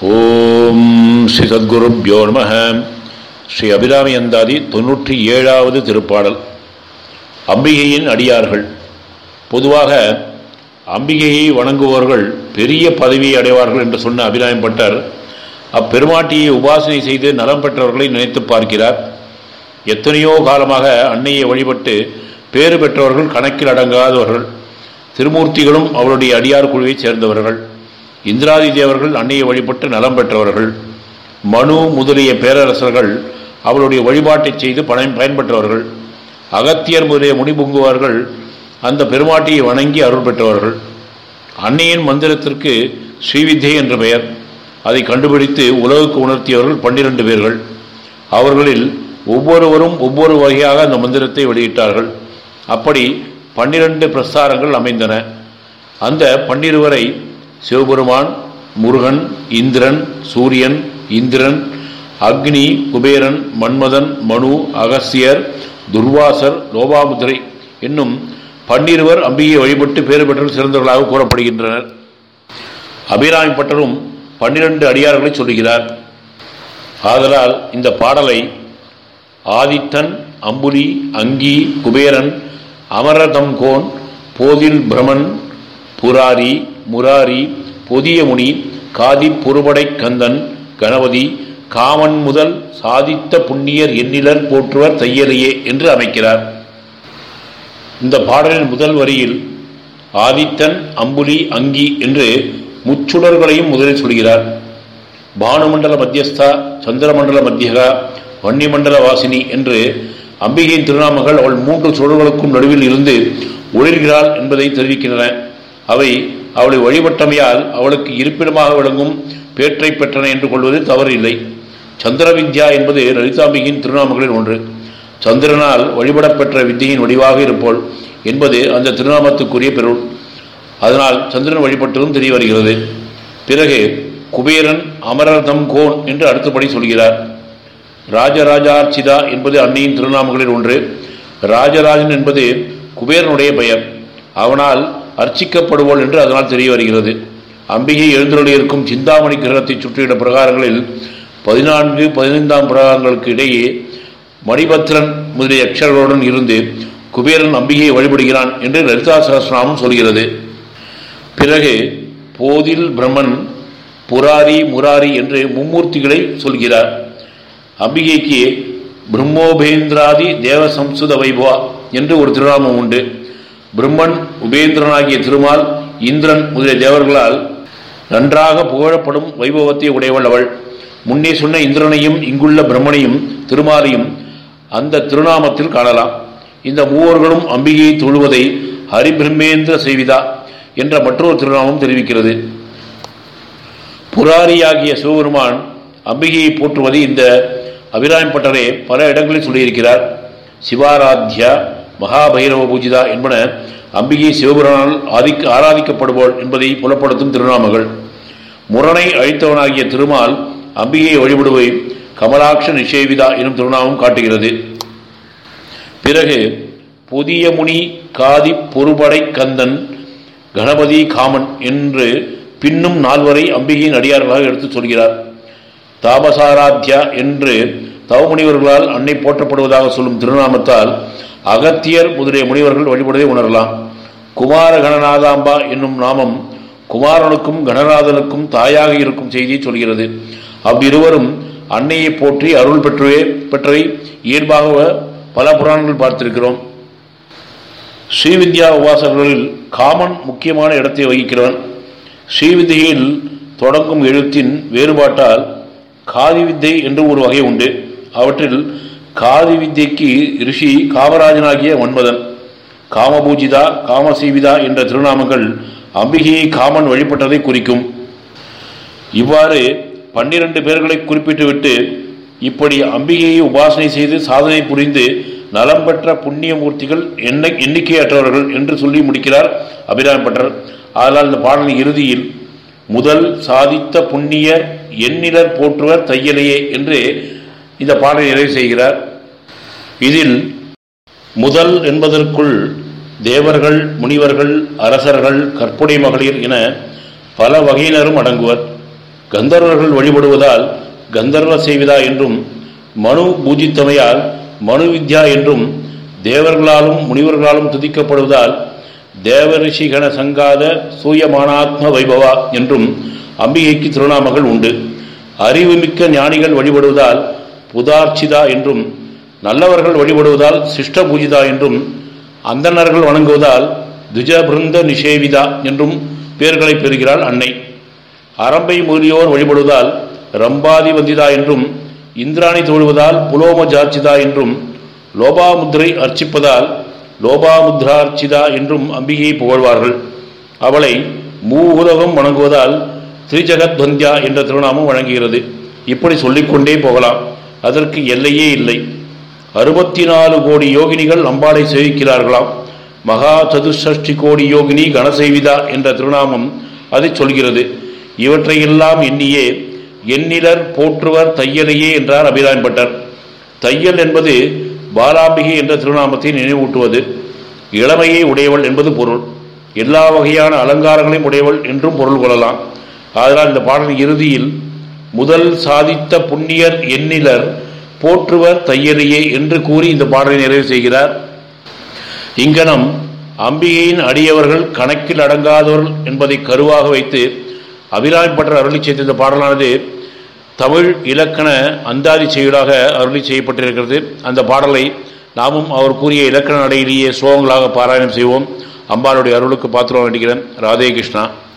ஓம் ஸ்ரீ சத்குருப்யோ நம ஸ்ரீ அபிராமி அந்தாதி தொன்னூற்றி ஏழாவது திருப்பாடல் அம்பிகையின் அடியார்கள் பொதுவாக அம்பிகையை வணங்குபவர்கள் பெரிய பதவியை அடைவார்கள் என்று சொன்ன அபிராமி பட்டர் அப்பெருமாட்டியை உபாசனை செய்து நலம் பெற்றவர்களை நினைத்து பார்க்கிறார் எத்தனையோ காலமாக அன்னையை வழிபட்டு பேறு பெற்றவர்கள் கணக்கில் அடங்காதவர்கள் திருமூர்த்திகளும் அவருடைய அடியார் குழுவைச் சேர்ந்தவர்கள் இந்திராதி தேவர்கள் அன்னையை வழிபட்டு நலம் பெற்றவர்கள் மனு முதலிய பேரரசர்கள் அவருடைய வழிபாட்டை செய்து பணம் பயன்பெற்றவர்கள் அகத்தியர் முதலிய முடிபுங்குவார்கள் அந்த பெருமாட்டியை வணங்கி அருள் பெற்றவர்கள் அன்னையின் மந்திரத்திற்கு ஸ்ரீவித்யை என்ற பெயர் அதை கண்டுபிடித்து உலகுக்கு உணர்த்தியவர்கள் பன்னிரண்டு பேர்கள் அவர்களில் ஒவ்வொருவரும் ஒவ்வொரு வகையாக அந்த மந்திரத்தை வெளியிட்டார்கள் அப்படி பன்னிரண்டு பிரஸ்தாரங்கள் அமைந்தன அந்த பன்னிருவரை சிவபெருமான் முருகன் இந்திரன் சூரியன் இந்திரன் அக்னி குபேரன் மன்மதன் மனு அகஸ்தியர் துர்வாசர் லோபாமுதிரை என்னும் பன்னிருவர் அம்பிகையை வழிபட்டு பேறு பெற்று சிறந்தவர்களாக கூறப்படுகின்றனர் அபிராமி பட்டரும் பன்னிரண்டு அடியார்களை சொல்லுகிறார் ஆதலால் இந்த பாடலை ஆதித்தன் அம்புலி அங்கி குபேரன் அமரதம்கோன் போதில் பிரமன் புராரி முராரி பொதியமுனி காதி பொறுபடை கந்தன் கணபதி காமன் முதல் சாதித்த புண்ணியர் எண்ணிலர் போற்றுவர் தையலையே என்று அமைக்கிறார் இந்த பாடலின் முதல் வரியில் ஆதித்தன் அம்புலி அங்கி என்று முச்சுடர்களையும் முதலில் சொல்கிறார் பானுமண்டல மத்தியஸ்தா சந்திரமண்டல மத்தியகா வன்னிமண்டல வாசினி என்று அம்பிகையின் திருநாமங்கள் அவள் மூன்று சுடர்களுக்கும் நடுவில் இருந்து ஒளிர்கிறாள் என்பதை தெரிவிக்கின்றன அவை அவளை வழிபட்டமையால் அவளுக்கு இருப்பிடமாக விளங்கும் பேற்றை பெற்றன என்று கொள்வது தவறு இல்லை சந்திர வித்யா என்பது லலிதாம்பிகையின் திருநாமங்களில் ஒன்று சந்திரனால் வழிபடப்பெற்ற வித்தியின் வடிவாக இருப்போள் என்பது அந்த திருநாமத்துக்குரிய பெருள் அதனால் சந்திரன் வழிபட்டதும் தெரிய வருகிறது பிறகு குபேரன் அமரர்தம் கோன் என்று அடுத்தபடி சொல்கிறார் ராஜராஜார்ச்சிதா என்பது அன்னையின் திருநாமங்களில் ஒன்று ராஜராஜன் என்பது குபேரனுடைய பெயர் அவனால் அர்ச்சிக்கப்படுவோள் என்று அதனால் தெரிய வருகிறது அம்பிகை எழுந்தருளி இருக்கும் சிந்தாமணி கிரகத்தை சுற்றியுள்ள பிரகாரங்களில் பதினான்கு பதினைந்தாம் பிரகாரங்களுக்கு இடையே மணிபத்ரன் முதலிய அக்ஷர்களுடன் இருந்து குபேரன் அம்பிகையை வழிபடுகிறான் என்று லலிதா சகசிரநாமம் சொல்கிறது பிறகு போதில் பிரம்மன் புராரி முராரி என்று மும்மூர்த்திகளை சொல்கிறார் அம்பிகைக்கு பிரம்மோபேந்திராதி தேவ சம்சுத வைபவா என்று ஒரு திருநாமம் உண்டு பிரம்மன் உபேந்திரனாகிய திருமால் இந்திரன் முதலிய தேவர்களால் நன்றாக புகழப்படும் வைபவத்தை உடையவள் அவள் முன்னே சொன்ன இந்திரனையும் இங்குள்ள பிரம்மனையும் திருமாலையும் அந்த திருநாமத்தில் காணலாம் இந்த மூவர்களும் அம்பிகையை தொழுவதை ஹரிபிரம்மேந்திர செய்விதா என்ற மற்றொரு திருநாமம் தெரிவிக்கிறது புராரியாகிய சிவபெருமான் அம்பிகையை போற்றுவதை இந்த அபிராம் பட்டரே பல இடங்களில் சொல்லியிருக்கிறார் சிவாராத்யா மகாபைரவ பூஜிதா என்பன அம்பிகை சிவபெருமானால் ஆதிக்க ஆராதிக்கப்படுவோள் என்பதை புலப்படுத்தும் திருநாமங்கள் முரணை அழித்தவனாகிய திருமால் அம்பிகையை வழிபடுவை கமலாட்ச நிஷேவிதா எனும் திருநாமம் காட்டுகிறது பிறகு புதிய முனி காதி பொறுபடை கந்தன் கணபதி காமன் என்று பின்னும் நால்வரை அம்பிகையின் அடியார்களாக எடுத்துச் சொல்கிறார் தாபசாராத்யா என்று தவமுனிவர்களால் அன்னை போற்றப்படுவதாக சொல்லும் திருநாமத்தால் அகத்தியர் முதலிய முனிவர்கள் வழிபடுவதை உணரலாம் குமார கணநாதாம்பா என்னும் நாமம் குமாரனுக்கும் கணநாதனுக்கும் தாயாக இருக்கும் செய்தியை சொல்கிறது அவ்விருவரும் அன்னையை போற்றி அருள் பெற்றவே பெற்றவை இயல்பாக பல புராணங்கள் பார்த்திருக்கிறோம் ஸ்ரீவித்யா உபாசகர்களில் காமன் முக்கியமான இடத்தை வகிக்கிறவன் ஸ்ரீவித்யில் தொடங்கும் எழுத்தின் வேறுபாட்டால் காதி வித்தை என்று ஒரு வகை உண்டு அவற்றில் காதி வித்தைக்கு ரிஷி காமராஜனாகிய மன்மதன் காமபூஜிதா காமசீவிதா என்ற திருநாமங்கள் அம்பிகையை காமன் வழிபட்டதை குறிக்கும் இவ்வாறு பன்னிரண்டு பேர்களை குறிப்பிட்டுவிட்டு இப்படி அம்பிகையை உபாசனை செய்து சாதனை புரிந்து நலம் பெற்ற புண்ணியமூர்த்திகள் எண்ண எண்ணிக்கையற்றவர்கள் என்று சொல்லி முடிக்கிறார் அபிராமி பட்டர் அதனால் இந்த பாடலின் இறுதியில் முதல் சாதித்த புண்ணிய எண்ணிலர் போற்றுவர் தையலையே என்று இந்த பாடலை நிறைவு செய்கிறார் இதில் முதல் என்பதற்குள் தேவர்கள் முனிவர்கள் அரசர்கள் கற்புடை மகளிர் என பல வகையினரும் அடங்குவர் கந்தர்வர்கள் வழிபடுவதால் கந்தர்வ செய்விதா என்றும் மனு பூஜித்தமையால் மனு வித்யா என்றும் தேவர்களாலும் முனிவர்களாலும் துதிக்கப்படுவதால் தேவரிஷிகண சங்காத சூயமானாத்ம வைபவா என்றும் அம்பிகைக்கு திருநாமங்கள் உண்டு அறிவுமிக்க ஞானிகள் வழிபடுவதால் புதார்ச்சிதா என்றும் நல்லவர்கள் வழிபடுவதால் சிஷ்ட பூஜிதா என்றும் அந்தணர்கள் வணங்குவதால் துஜபிருந்த நிஷேவிதா என்றும் பெயர்களை பெறுகிறாள் அன்னை அரம்பை முதலியோர் வழிபடுவதால் ரம்பாதி வந்திதா என்றும் இந்திராணி தொழுவதால் புலோம ஜார்ச்சிதா என்றும் லோபாமுத்ரை அர்ச்சிப்பதால் லோபாமுத்ரார்ச்சிதா என்றும் அம்பிகையை புகழ்வார்கள் அவளை மூவுலகம் வணங்குவதால் திரிஜகத்வந்தியா என்ற திருநாமம் வழங்குகிறது இப்படி சொல்லிக்கொண்டே போகலாம் அதற்கு எல்லையே இல்லை அறுபத்தி நாலு கோடி யோகினிகள் அம்பாளை சேவிக்கிறார்களாம் மகா சதுஷ்டி கோடி யோகினி கணசேவிதா என்ற திருநாமம் அதை சொல்கிறது இவற்றையெல்லாம் எண்ணியே எண்ணிலர் போற்றுவர் தையலையே என்றார் அபிராம் பட்டர் தையல் என்பது பாலாம்பிகை என்ற திருநாமத்தை நினைவூட்டுவது இளமையை உடையவள் என்பது பொருள் எல்லா வகையான அலங்காரங்களையும் உடையவள் என்றும் பொருள் கொள்ளலாம் அதனால் இந்த பாடலின் இறுதியில் முதல் சாதித்த புண்ணியர் எண்ணிலர் போற்றுவர் தையலையே என்று கூறி இந்த பாடலை நிறைவு செய்கிறார் இங்கனம் அம்பிகையின் அடியவர்கள் கணக்கில் அடங்காதவர்கள் என்பதை கருவாக வைத்து அபிராமி பட்டர் அருளி செய்த இந்த பாடலானது தமிழ் இலக்கண அந்தாதி செயலாக அருளி செய்யப்பட்டிருக்கிறது அந்த பாடலை நாமும் அவர் கூறிய இலக்கண நடையிலேயே ஸ்லோகங்களாக பாராயணம் செய்வோம் அம்பாளுடைய அருளுக்கு பாத்திரம் வேண்டுகிறேன் ராதே கிருஷ்ணா